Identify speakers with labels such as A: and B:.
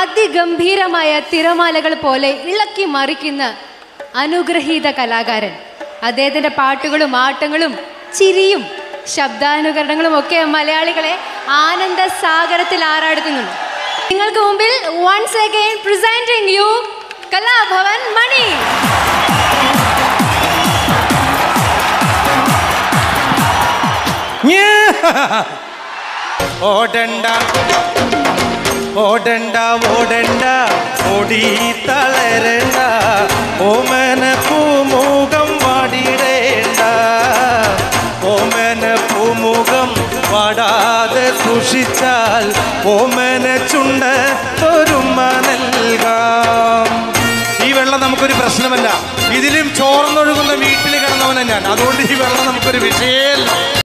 A: അതിഗംഭീരമായ തിരമാലകൾ പോലെ ഇളക്കി മറിക്കുന്ന അനുഗ്രഹീത കലാകാരൻ അദ്ദേഹത്തിന്റെ പാട്ടുകളും ആട്ടങ്ങളും ചിരിയും ശബ്ദാനുകരണങ്ങളും ഒക്കെ മലയാളികളെ ആനന്ദ സാഗരത്തിൽ ആറാടുത്തുന്നുണ്ട് നിങ്ങൾക്ക് മുമ്പിൽ once again presenting you Kalabhavan Mani
B: ഓടണ്ട ഓടണ്ട ഓടണ്ട ഓടി തളരണ്ട ഓമന പൂമുഖം വാടിടേണ്ട ഓമന പൂമുഖം വാടാതെ സൂക്ഷിച്ചാൽ ഓമന ചുണ്ട ഒരുമ നൽകാം ഈ വെള്ളം നമുക്കൊരു പ്രശ്നമല്ല ഇതിലും ചോർന്നൊഴുകുന്ന വീട്ടിൽ കിടന്നവനാ ഞാൻ അതുകൊണ്ട് ഈ വെള്ളം നമുക്കൊരു വിഷയമല്ല